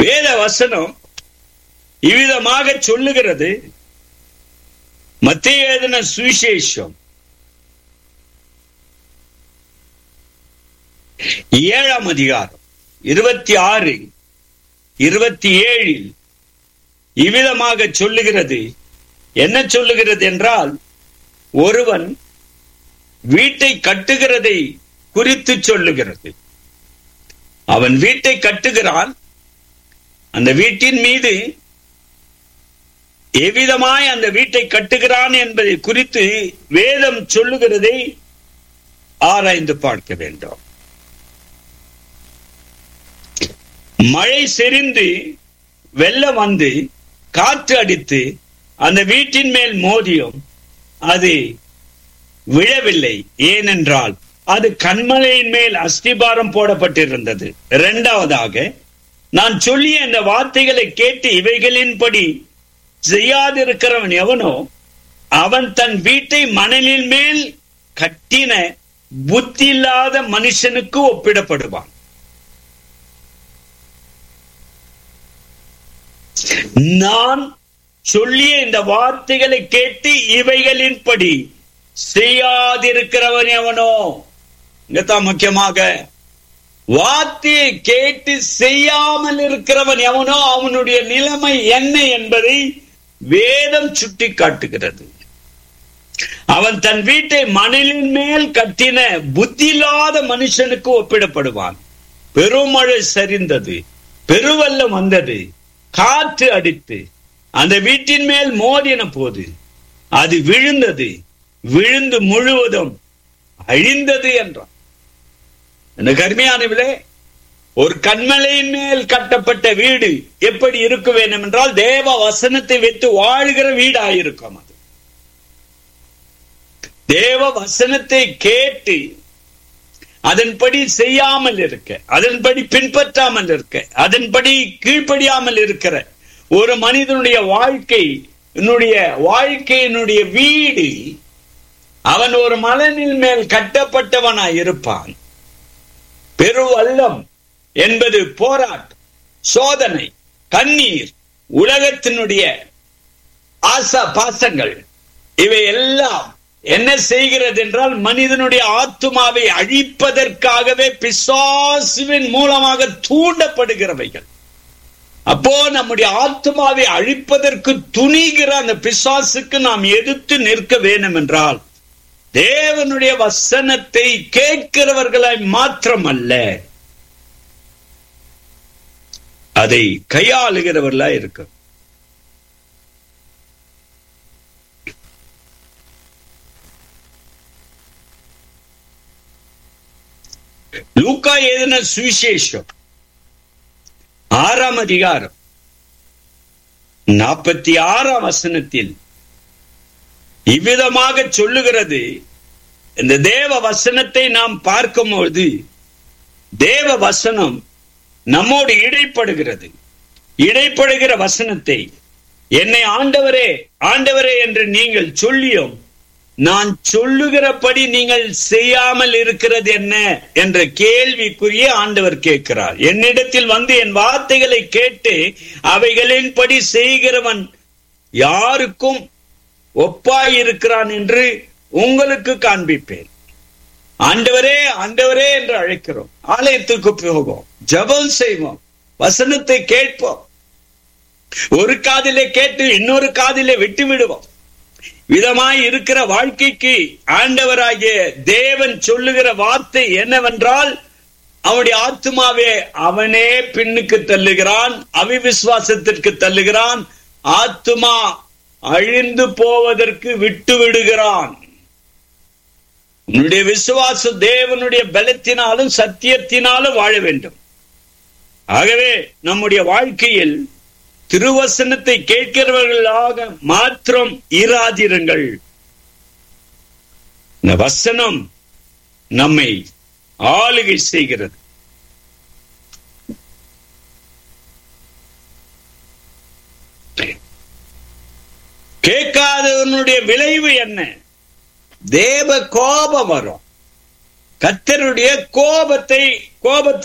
வேத வசனம் இவ்விதமாக சொல்லுகிறது மத்திய எழுதின சுவிசேஷம் ஏழாம் அதிகாரம் இருபத்தி ஆறு இருபத்தி ஏழில் இவ்விதமாக சொல்லுகிறது என்ன சொல்லுகிறது என்றால் ஒருவன் வீட்டை கட்டுகிறதை குறித்து சொல்லுகிறது அவன் வீட்டை கட்டுகிறான் அந்த வீட்டின் மீது எவ்விதமாய் அந்த வீட்டை கட்டுகிறான் என்பதை குறித்து வேதம் சொல்லுகிறதை ஆராய்ந்து பார்க்க வேண்டும் மழை செறிந்து வெள்ளம் வந்து காற்று அடித்து அந்த வீட்டின் மேல் மோதியும் அது விழவில்லை ஏனென்றால் அது கண்மலையின் மேல் அஸ்திபாரம் போடப்பட்டிருந்தது இரண்டாவதாக நான் சொல்லிய இந்த வார்த்தைகளை கேட்டு இவைகளின்படி செய்யாதிருக்கிறவன் எவனோ அவன் தன் வீட்டை மணலின் மேல் கட்டின புத்தி இல்லாத மனுஷனுக்கு ஒப்பிடப்படுவான் நான் சொல்லிய இந்த வார்த்தைகளை கேட்டு இவைகளின்படி செய்யாதிருக்கிறவன் எவனோ இங்கத்தான் முக்கியமாக வார்த்தையை கேட்டு செய்யாமல் இருக்கிறவன் எவனோ அவனுடைய நிலைமை என்ன என்பதை வேதம் சுட்டி காட்டுகிறது அவன் தன் வீட்டை மணலின் மேல் கட்டின புத்தியில்லாத மனுஷனுக்கு ஒப்பிடப்படுவான் பெருமழை சரிந்தது பெருவெல்லம் வந்தது காற்று அடித்து அந்த வீட்டின் மேல் மோதின போது அது விழுந்தது விழுந்து முழுவதும் அழிந்தது என்றான் இந்த கருமையானவிலே ஒரு கண்மலையின் மேல் கட்டப்பட்ட வீடு எப்படி இருக்க வேண்டும் என்றால் தேவ வசனத்தை வைத்து வாழ்கிற வீடாயிருக்கும் அது தேவ வசனத்தை கேட்டு அதன்படி செய்யாமல் இருக்க அதன்படி பின்பற்றாமல் இருக்க அதன்படி கீழ்ப்படியாமல் இருக்கிற ஒரு மனிதனுடைய வாழ்க்கை என்னுடைய வாழ்க்கையினுடைய வீடு அவன் ஒரு மலனில் மேல் கட்டப்பட்டவனாய் இருப்பான் பெருவல்லம் என்பது போராட்டம் சோதனை கண்ணீர் உலகத்தினுடைய ஆசா பாசங்கள் இவை எல்லாம் என்ன செய்கிறது என்றால் மனிதனுடைய ஆத்துமாவை அழிப்பதற்காகவே பிசாசுவின் மூலமாக தூண்டப்படுகிறவைகள் அப்போ நம்முடைய ஆத்மாவை அழிப்பதற்கு துணிகிற அந்த பிசாசுக்கு நாம் எதிர்த்து நிற்க வேண்டும் என்றால் தேவனுடைய வசனத்தை கேட்கிறவர்களாய் மாத்திரமல்ல அதை கையாளுகிறவர்களாய் இருக்க லூக்கா எழுதின சுவிசேஷம் ஆறாம் அதிகாரம் நாற்பத்தி ஆறாம் வசனத்தில் இவ்விதமாக சொல்லுகிறது இந்த தேவ வசனத்தை நாம் பார்க்கும்போது தேவ வசனம் நம்மோடு இடைப்படுகிறது இடைப்படுகிற வசனத்தை என்னை ஆண்டவரே ஆண்டவரே என்று நீங்கள் சொல்லியும் நான் சொல்லுகிறபடி நீங்கள் செய்யாமல் இருக்கிறது என்ன என்ற கேள்விக்குரிய ஆண்டவர் கேட்கிறார் என்னிடத்தில் வந்து என் வார்த்தைகளை கேட்டு அவைகளின்படி செய்கிறவன் யாருக்கும் ஒப்பாய் இருக்கிறான் என்று உங்களுக்கு காண்பிப்பேன் ஆண்டவரே ஆண்டவரே என்று அழைக்கிறோம் ஆலயத்துக்கு போவோம் ஜபம் செய்வோம் வசனத்தை கேட்போம் ஒரு காதிலே கேட்டு இன்னொரு காதிலே விட்டு விடுவோம் விதமாய் இருக்கிற வாழ்க்கைக்கு ஆண்டவராகிய தேவன் சொல்லுகிற வார்த்தை என்னவென்றால் அவனுடைய ஆத்மாவே அவனே பின்னுக்கு தள்ளுகிறான் அவிவிசுவாசத்திற்கு தள்ளுகிறான் ஆத்மா அழிந்து போவதற்கு விட்டு விடுகிறான் உன்னுடைய விசுவாச தேவனுடைய பலத்தினாலும் சத்தியத்தினாலும் வாழ வேண்டும் ஆகவே நம்முடைய வாழ்க்கையில் திருவசனத்தை கேட்கிறவர்களாக மாத்திரம் இராதிருங்கள் இந்த வசனம் நம்மை ஆளுகை செய்கிறது கேட்காதவனுடைய விளைவு என்ன தேவ கோபம் வரும் கத்தருடைய கோபத்தை கோபத்தை